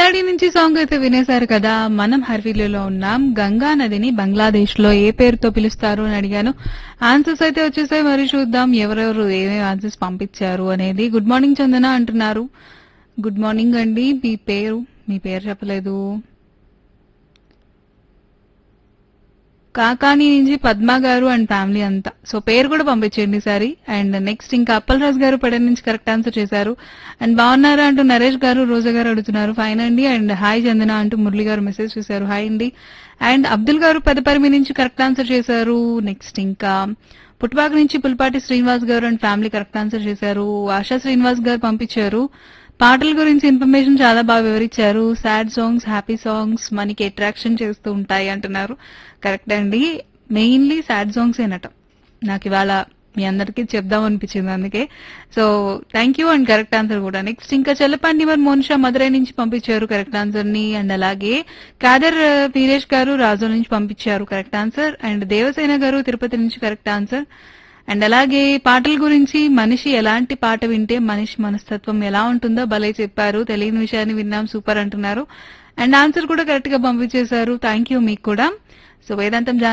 కిలాడి నుంచి సాంగ్ అయితే వినేశారు కదా మనం హర్వీలో ఉన్నాం గంగా నదిని బంగ్లాదేశ్ లో ఏ పేరుతో పిలుస్తారు అని అడిగాను ఆన్సర్స్ అయితే వచ్చేసాయి మరి చూద్దాం ఎవరెవరు ఏమేమి ఆన్సర్స్ పంపించారు అనేది గుడ్ మార్నింగ్ చందన అంటున్నారు గుడ్ మార్నింగ్ అండి మీ పేరు మీ పేరు చెప్పలేదు కాకాని నుంచి పద్మ గారు అండ్ ఫ్యామిలీ అంతా సో పేరు కూడా పంపించండి సారి అండ్ నెక్స్ట్ ఇంకా అప్పలరాజు గారు పడే నుంచి కరెక్ట్ ఆన్సర్ చేశారు అండ్ బాగున్నారా అంటూ నరేష్ గారు రోజా గారు అడుగుతున్నారు ఫైన్ అండి అండ్ హాయ్ చందన అంటూ మురళి గారు మెసేజ్ చేశారు హాయ్ అండి అండ్ అబ్దుల్ గారు పెదపరిమి నుంచి కరెక్ట్ ఆన్సర్ చేశారు నెక్స్ట్ ఇంకా పుట్టుబాక నుంచి పుల్పాటి శ్రీనివాస్ గారు అండ్ ఫ్యామిలీ కరెక్ట్ ఆన్సర్ చేశారు ఆశా శ్రీనివాస్ గారు పంపించారు పాటల గురించి ఇన్ఫర్మేషన్ చాలా బాగా వివరించారు సాడ్ సాంగ్స్ హ్యాపీ సాంగ్స్ మనకి అట్రాక్షన్ చేస్తూ ఉంటాయి అంటున్నారు కరెక్ట్ అండి మెయిన్లీ సాడ్ సాంగ్స్ ఏనట నాకు ఇవాళ మీ అందరికీ చెప్దాం అనిపించింది అందుకే so thank you and correct answer కూడా నెక్స్ట్ ఇంకా చెల్లపండి మరి మోనిషా మదురై నుంచి పంపించారు కరెక్ట్ ఆన్సర్ ని అండ్ అలాగే కాదర్ ఆ, వీరేష్ గారు రాజు నుంచి పంపించారు కరెక్ట్ ఆన్సర్ అండ్ దేవసేన గారు తిరుపతి నుంచి కరెక్ట్ ఆన్సర్ అండ్ అలాగే పాటల గురించి మనిషి ఎలాంటి పాట వింటే మనిషి మనస్తత్వం ఎలా ఉంటుందో భలే చెప్పారు తెలియని విషయాన్ని విన్నాం సూపర్ అంటున్నారు అండ్ ఆన్సర్ కూడా కరెక్ట్ గా పంపించేశారు థ్యాంక్ యూ మీకు కూడా సో వేదాంతం